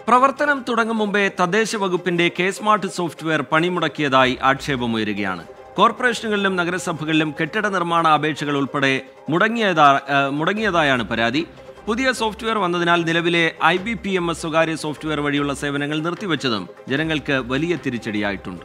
പ്രവർത്തനം തുടങ്ങും മുമ്പേ തദ്ദേശ വകുപ്പിന്റെ കെ സ്മാർട്ട് സോഫ്റ്റ്വെയർ പണിമുടക്കിയതായി ആക്ഷേപമുയരുകയാണ് കോർപ്പറേഷനുകളിലും നഗരസഭകളിലും കെട്ടിട നിർമ്മാണ അപേക്ഷകൾ ഉൾപ്പെടെ മുടങ്ങിയതാ ഏഹ് മുടങ്ങിയതായാണ് പരാതി പുതിയ സോഫ്റ്റ്വെയർ വന്നതിനാൽ നിലവിലെ I B P M S സ്വകാര്യ സോഫ്റ്റ്വെയർ വഴിയുള്ള സേവനങ്ങൾ നിർത്തിവെച്ചതും ജനങ്ങൾക്ക് വലിയ തിരിച്ചടിയായിട്ടുണ്ട്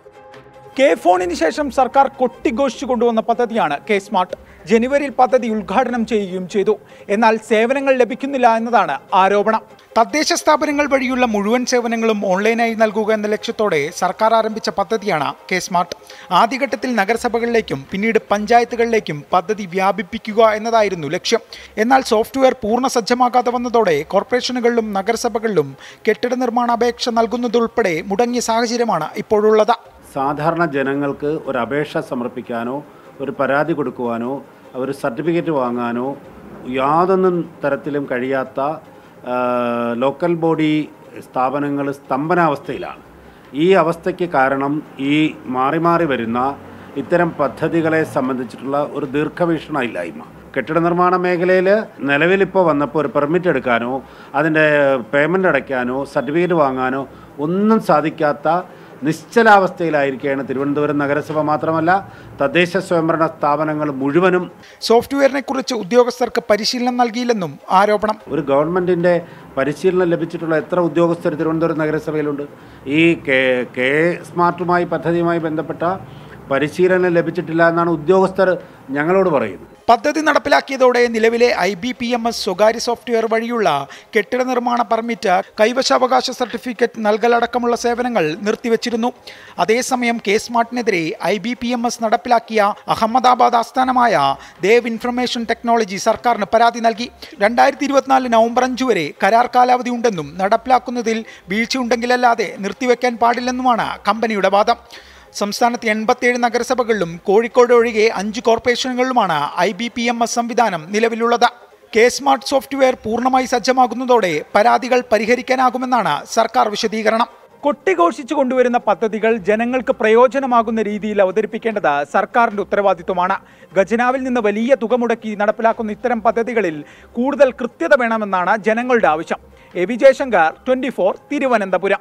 കെ ഫോണിന് ശേഷം സർക്കാർ കൊട്ടിഘോഷിച്ചു കൊണ്ടുവന്ന പദ്ധതിയാണ് കെ സ്മാർട്ട് ജനുവരിയിൽ പദ്ധതി ഉദ്ഘാടനം ചെയ്യുകയും ചെയ്തു എന്നാൽ സേവനങ്ങൾ ലഭിക്കുന്നില്ല എന്നതാണ് ആരോപണം തദ്ദേശ സ്ഥാപനങ്ങൾ വഴിയുള്ള മുഴുവൻ സേവനങ്ങളും ഓൺലൈനായി നൽകുക എന്ന ലക്ഷ്യത്തോടെ സർക്കാർ ആരംഭിച്ച പദ്ധതിയാണ് കെ സ്മാർട്ട് ആദ്യഘട്ടത്തിൽ നഗരസഭകളിലേക്കും പിന്നീട് പഞ്ചായത്തുകളിലേക്കും പദ്ധതി വ്യാപിപ്പിക്കുക എന്നതായിരുന്നു ലക്ഷ്യം എന്നാൽ സോഫ്റ്റ്വെയർ പൂർണ്ണ സജ്ജമാകാതെ വന്നതോടെ കോർപ്പറേഷനുകളിലും നഗരസഭകളിലും കെട്ടിട നിർമ്മാണ അപേക്ഷ നൽകുന്നതുൾപ്പെടെ മുടങ്ങിയ സാഹചര്യമാണ് ഇപ്പോഴുള്ളത് സാധാരണ ജനങ്ങൾക്ക് ഒരു അപേക്ഷ സമർപ്പിക്കാനോ ഒരു പരാതി കൊടുക്കുവാനോ ഒരു സർട്ടിഫിക്കറ്റ് വാങ്ങാനോ യാതൊന്നും തരത്തിലും കഴിയാത്ത ആ, ലോക്കൽ ബോഡി സ്ഥാപനങ്ങൾ സ്തംഭനാവസ്ഥയിലാണ് ഈ അവസ്ഥയ്ക്ക് കാരണം ഈ മാറി മാറി വരുന്ന ഇത്തരം പദ്ധതികളെ സംബന്ധിച്ചിട്ടുള്ള ഒരു ദീർഘവീക്ഷണ ഇല്ലായ്മ കെട്ടിട നിർമ്മാണ മേഖലയിൽ നിലവിലിപ്പോൾ വന്നപ്പോൾ ഒരു പെർമിറ്റ് എടുക്കാനോ അതിൻ്റെ പേയ്മെൻ്റ് അടയ്ക്കാനോ സർട്ടിഫിക്കറ്റ് വാങ്ങാനോ ഒന്നും സാധിക്കാത്ത നിശ്ചലാവസ്ഥയിലായിരിക്കുകയാണ് തിരുവനന്തപുരം നഗരസഭ മാത്രമല്ല തദ്ദേശ സ്വയംഭരണ സ്ഥാപനങ്ങൾ മുഴുവനും സോഫ്റ്റ്വെയറിനെ കുറിച്ച് ഉദ്യോഗസ്ഥർക്ക് പരിശീലനം നൽകിയില്ലെന്നും ആരോപണം ഒരു ഗവൺമെൻറ്റിൻ്റെ പരിശീലനം ലഭിച്ചിട്ടുള്ള എത്ര ഉദ്യോഗസ്ഥർ തിരുവനന്തപുരം നഗരസഭയിലുണ്ട് ഈ കെ കെ സ്മാർട്ടുമായി പദ്ധതിയുമായി ബന്ധപ്പെട്ട പരിശീലനം ലഭിച്ചിട്ടില്ല എന്നാണ് ഉദ്യോഗസ്ഥർ ഞങ്ങളോട് പറയുന്നത് പദ്ധതി നടപ്പിലാക്കിയതോടെ നിലവിലെ I B P M S സ്വകാര്യ സോഫ്റ്റ്വെയർ വഴിയുള്ള കെട്ടിട നിർമ്മാണ പെർമിറ്റ് കൈവശാവകാശ സർട്ടിഫിക്കറ്റ് നൽകലടക്കമുള്ള സേവനങ്ങൾ നിർത്തിവച്ചിരുന്നു അതേസമയം കെ സ്മാർട്ടിനെതിരെ I B P M S നടപ്പിലാക്കിയ അഹമ്മദാബാദ് ആസ്ഥാനമായ ദേവ് ഇൻഫർമേഷൻ ടെക്നോളജി സർക്കാരിന് പരാതി നൽകി രണ്ടായിരത്തി ഇരുപത്തിനാല് നവംബർ അഞ്ച് വരെ കരാർ കാലാവധി ഉണ്ടെന്നും നടപ്പിലാക്കുന്നതിൽ വീഴ്ചയുണ്ടെങ്കിലല്ലാതെ നിർത്തിവെക്കാൻ പാടില്ലെന്നുമാണ് കമ്പനിയുടെ വാദം സംസ്ഥാനത്ത് എൺപത്തിയേഴ് നഗരസഭകളിലും കോഴിക്കോട് ഒഴികെ അഞ്ച് കോർപ്പറേഷനുകളിലുമാണ് I B P M S സംവിധാനം നിലവിലുള്ളത് കെ സ്മാർട്ട് സോഫ്റ്റ്വെയർ പൂർണ്ണമായി സജ്ജമാകുന്നതോടെ പരാതികൾ പരിഹരിക്കാനാകുമെന്നാണ് സർക്കാർ വിശദീകരണം കൊട്ടിഘോഷിച്ചു കൊണ്ടുവരുന്ന പദ്ധതികൾ ജനങ്ങൾക്ക് പ്രയോജനമാകുന്ന രീതിയിൽ അവതരിപ്പിക്കേണ്ടത് സർക്കാരിന്റെ ഉത്തരവാദിത്വമാണ് ഖജനാവിൽ നിന്ന് വലിയ തുക മുടക്കി നടപ്പിലാക്കുന്ന ഇത്തരം പദ്ധതികളിൽ കൂടുതൽ കൃത്യത വേണമെന്നാണ് ജനങ്ങളുടെ ആവശ്യം A V Jayasankar twenty four Thiruvananthapuram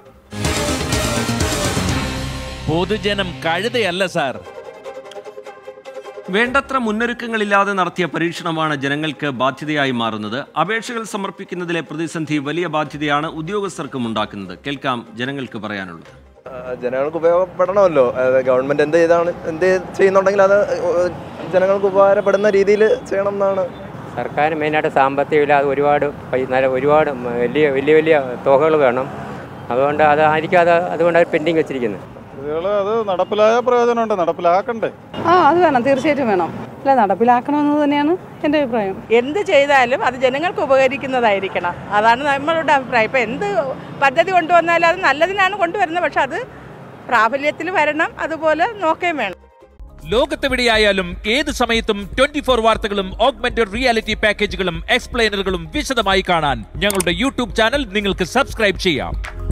പൊതുജനം കഴുതയല്ല സാർ വേണ്ടത്ര മുന്നൊരുക്കങ്ങളില്ലാതെ നടത്തിയ പരീക്ഷണമാണ് ജനങ്ങൾക്ക് ബാധ്യതയായി മാറുന്നത് അപേക്ഷകൾ സമർപ്പിക്കുന്നതിലെ പ്രതിസന്ധി വലിയ ബാധ്യതയാണ് ഉദ്യോഗസ്ഥർക്കും ഉണ്ടാക്കുന്നത് കേൾക്കാം ജനങ്ങൾക്ക് പറയാനുള്ളത് ആ, ജനങ്ങൾക്ക് ഉപയോഗപ്പെടണമല്ലോ അതായത് ഗവൺമെന്റ് എന്ത് ചെയ്താണ് എന്ത് ചെയ്യുന്നുണ്ടെങ്കിൽ അത് ജനങ്ങൾക്ക് ഉപകാരപ്പെടുന്ന രീതിയിൽ ചെയ്യണം എന്നാണ് സർക്കാർ മെയിനായിട്ട് സാമ്പത്തികമില്ലാതെ ഒരുപാട് പൈ- നല്ല ഒരുപാട് മ- വലിയ വലിയ വലിയ തുകകൾ വേണം അതുകൊണ്ട് അതായിരിക്കും അത് അതുകൊണ്ട് പെൻഡിങ് വെച്ചിരിക്കുന്നത് പദ്ധതികൾ അത് നടപ്പിലായ പ്രയോജനമുണ്ട് നടപ്പിലാക്കണ്ടേ ആ അത് വേണം തീർച്ചയായിട്ടും വേണം അല്ല നടപ്പിലാക്കണമെന്ന് തന്നെയാണ് എൻ്റെ അഭിപ്രായം എന്ത് ചെയ്താലും അത് ജനങ്ങൾക്ക് ഉപകരിക്കുന്നതായിരിക്കണം അതാണ് നമ്മളുടെ അഭിപ്രായം ഇപ്പം എന്ത് പദ്ധതി കൊണ്ടുവന്നാലും അത് നല്ലതിനാണ് കൊണ്ടുവരുന്നത് പക്ഷെ അത് പ്രാബല്യത്തിൽ വരണം അതുപോലെ നോക്കുകയും വേണം ലോകത്തെവിടെയായാലും ഏത് സമയത്തും ട്വന്റി ഫോർ വാർത്തകളും ഓഗ്മെന്റഡ് റിയാലിറ്റി പാക്കേജുകളും എക്സ്പ്ലെയിനറുകളും വിശദമായി കാണാൻ ഞങ്ങളുടെ യൂട്യൂബ് ചാനൽ നിങ്ങൾക്ക് സബ്സ്ക്രൈബ് ചെയ്യാം